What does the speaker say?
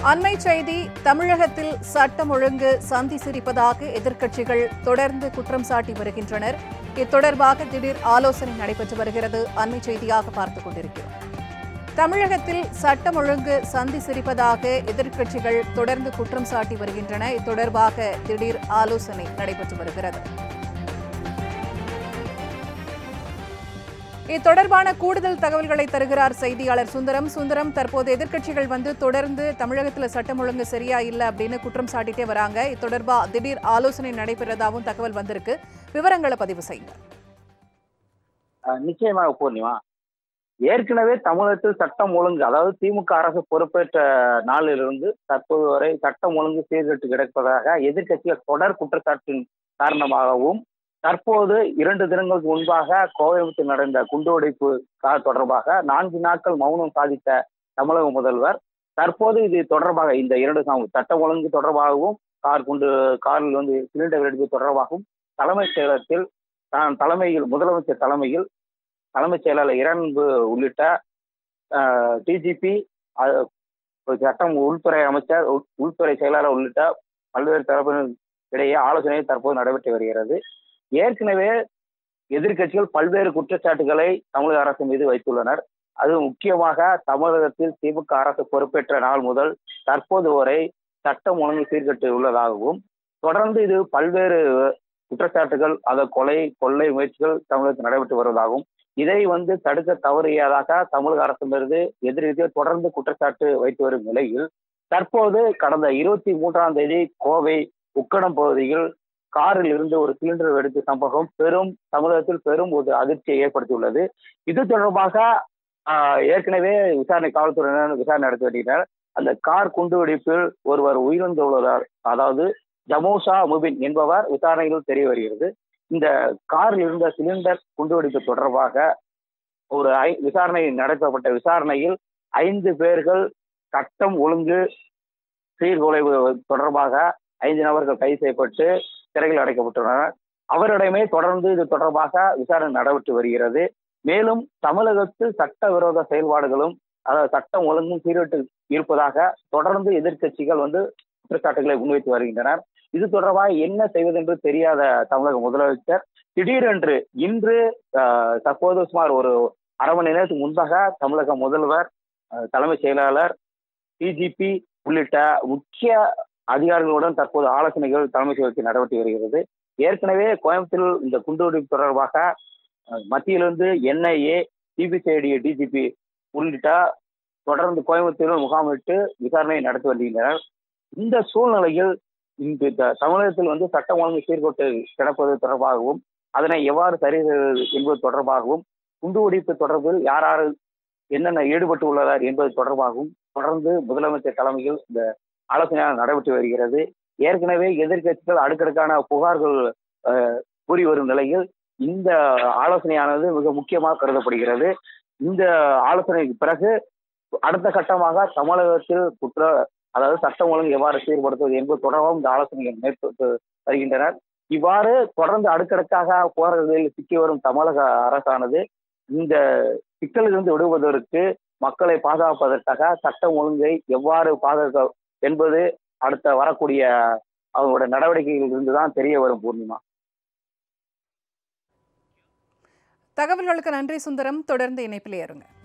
அண்மை செய்தி தமிழகத்தில் சட்டம் ஒழுங்கு சந்தி சிரிப்பதாக எதிர்க்கட்சிகள் தொடர்ந்து குற்றம் சாட்டி வருகின்றனர் இத்தொடர்பாக திடீர் ஆலோசனை நடைபெற்று வருகிறது அண்மை செய்தியாக பார்த்துக் கொண்டிருக்கிறோம் தமிழகத்தில் சட்டம் ஒழுங்கு சந்தி சிரிப்பதாக எதிர்க்கட்சிகள் தொடர்ந்து குற்றம் சாட்டி வருகின்றன இத்தொடர்பாக திடீர் ஆலோசனை நடைபெற்று வருகிறது இத்தொடர்பான கூடுதல் தகவல்களை தருகிறார் செய்தியாளர் சுந்தரம் சுந்தரம் தற்போது எதிர்க்கட்சிகள் வந்து தொடர்ந்து தமிழகத்தில் சட்டம் ஒழுங்கு சரியா இல்லை அப்படின்னு குற்றம் சாட்டிட்டே வராங்க இத்தொடர்பா திடீர் ஆலோசனை நடைபெறதாகவும் தகவல் வந்திருக்கு விவரங்களை பதிவு செய்யுங்க அஹ் நிச்சயமாக பூர்ணிமா ஏற்கனவே தமிழகத்தில் சட்டம் ஒழுங்கு அதாவது திமுக அரசு பொறுப்பேற்ற நாளிலிருந்து தற்போது வரை சட்டம் ஒழுங்கு சீர்கெட்டு கிடப்பதாக எதிர்க்கட்சிகள் தொடர் குற்றச்சாட்டின் காரணமாகவும் தற்போது இரண்டு தினங்களுக்கு முன்பாக கோயம்புத்தூர் நடந்த குண்டுவெடிப்பு கா- தொடர்பாக நான்கு நாட்கள் மௌனம் சாதித்த தமிழக முதல்வர் தற்போது இது தொடர்பாக இந்த இரண்டு சம்- சட்டம் ஒழுங்கு தொடர்பாகவும் கார் குண்டு காரில் வந்து சிலிண்டர் வெடிப்பு தொடர்பாகவும் தலைமைச் செயலகத்தில் தான் தலைமையில் முதலமைச்சர் தலைமையில் தலைமைச் செயலாளர் இரன்பு உள்ளிட்ட டிஜிபி சட்டம் உள்துறை அமைச்சர் உள்- உள்துறை செயலாளர் உள்ளிட்ட பல்வேறு தரப்பினர் இடையே ஆலோசனை தற்போது நடைபெற்று வருகிறது ஏற்கனவே எதிர்க்கட்சிகள் பல்வேறு குற்றச்சாட்டுகளை தமிழக அரசு மீது வைத்துள்ளனர் அது முக்கியமாக தமிழகத்தில் திமுக அரசு பொறுப்பேற்ற நாள் முதல் தற்போது வரை சட்டம் ஒழுங்கு சீர்கெட்டு உள்ளதாகவும் தொடர்ந்து இது பல்வேறு குற்றச்சாட்டுகள் அதை கொலை கொள்ளை முயற்சிகள் தமிழகத்தில் நடைபெற்று வருவதாகவும் இதை வந்து தடுக்க தவறியதாக தமிழக அரசிலிருந்து எதிர்த்து தொடர்ந்து குற்றச்சாட்டு வைத்து வரும் நிலையில் தற்போது கடந்த இருபத்தி மூன்றாம் தேதி கோவை உக்கடம் பகுதியில் காரில் இருந்து ஒரு சிலிண்டர் வெடித்த சம்பவம் பெரும் தமிழகத்தில் பெரும் ஒரு அதிர்ச்சியை ஏற்படுத்தியுள்ளது இது தொடர்பாக ஆஹ், ஏற்கனவே விசாரணை காவல்துறையினர் விசாரணை நடத்தி வருகின்றனர் அந்த கார் குண்டுவெடிப்பில் ஒருவர் உயிரிழந்துள்ளதால் அதாவது ஜமோசா முபின் என்பவர் விசாரணையில் தெரிய வருகிறது இந்த காரில் இருந்த சிலிண்டர் குண்டுவெடிப்பு தொடர்பாக ஒரு ஐ விசாரணை நடத்தப்பட்ட விசாரணையில் ஐந்து பேர்கள் சட்டம் ஒழுங்கு சீர்குலைவு தொடர்பாக ஐந்து நபர்கள் கைது செய்யப்பட்டு சிறையில் அடைக்கப்பட்டுள்ளனர் அவரிடமே தொடர்ந்து இது தொடர்பாக விசாரணை நடைபெற்று வருகிறது மேலும் தமிழகத்தில் சட்டவிரோத செயல்பாடுகளும் அதாவது சட்டம் ஒழுங்கும் சீர்கெட்டு இருப்பதாக தொடர்ந்து எதிர்க்கட்சிகள் வந்து குற்றச்சாட்டுகளை முன்வைத்து வருகின்றனர் இது தொடர்பாக என்ன செய்வதென்று தெரியாத தமிழக முதலமைச்சர் திடீரென்று இன்று ஆஹ், தற்போது சுமார் ஒரு அரை மணி நேரத்துக்கு முன்பாக தமிழக முதல்வர் ஆஹ், தலைமைச் செயலாளர் டிஜிபி உள்ளிட்ட முக்கிய அதிகாரிகளுடன் தற்போது ஆலோசனைகள் தலைமைச் செயலகத்தில் நடைபெற்று வருகிறது ஏற்கனவே கோயம்புத்தூரில் இந்த குண்டுவெடிப்பு தொடர்பாக அஹ், மத்தியிலிருந்து என்ஐஏ சிபிசிஐடி டிஜிபி உள்ளிட்ட தொடர்ந்து கோயம்புத்தூரில் முகாமிட்டு விசாரணை நடத்தி வருகின்றனர் இந்த சூழ்நிலையில் இந்த த- தமிழகத்தில் வந்து சட்டம் ஒழுங்கு சீர்கொட்டு கிடப்பது தொடர்பாகவும் அதனை எவ்வாறு சரி செய்வது என்பது தொடர்பாகவும் குண்டுவெடிப்பு தொடர்பில் யார் யார் என்னென்ன ஈடுபட்டு உள்ளனர் என்பது தொடர்பாகவும் தொடர்ந்து முதலமைச்சர் தலைமையில் இந்த ஆலோசனை நடைபெற்று வருகிறது ஏற்கனவே எதிர்க்கட்சிகள் அடுக்கடுக்கான புகார்கள் அஹ், கூறி வரும் நிலையில் இந்த ஆலோசனையானது மிக முக்கியமாக கருதப்படுகிறது இந்த ஆலோசனைக்கு பிறகு அடுத்த கட்டமாக தமிழகத்தில் குற்ற அதாவது சட்டம் ஒழுங்கு எவ்வாறு சீர்படுத்துவது என்பது தொடர்பாகவும் இந்த ஆலோசனைகள் மேற்கொண்டு வருகின்றனர் இவ்வாறு தொடர்ந்து அடுக்கடுக்காக போராட்டங்களில் சிக்கி வரும் தமிழக அரசானது இந்த சிக்கலிலிருந்து விடுவதற்கு மக்களை பாதுகாப்பதற்காக சட்டம் ஒழுங்கை எவ்வாறு பாதுகாக்க என்பது அடுத்த வரக்கூடிய அவங்களோட நடவடிக்கைகளில் இருந்துதான் தெரிய வரும் பூர்ணிமா தகவல்களுக்கு நன்றி சுந்தரம் தொடர்ந்து இணைப்பில் ஏறுங்க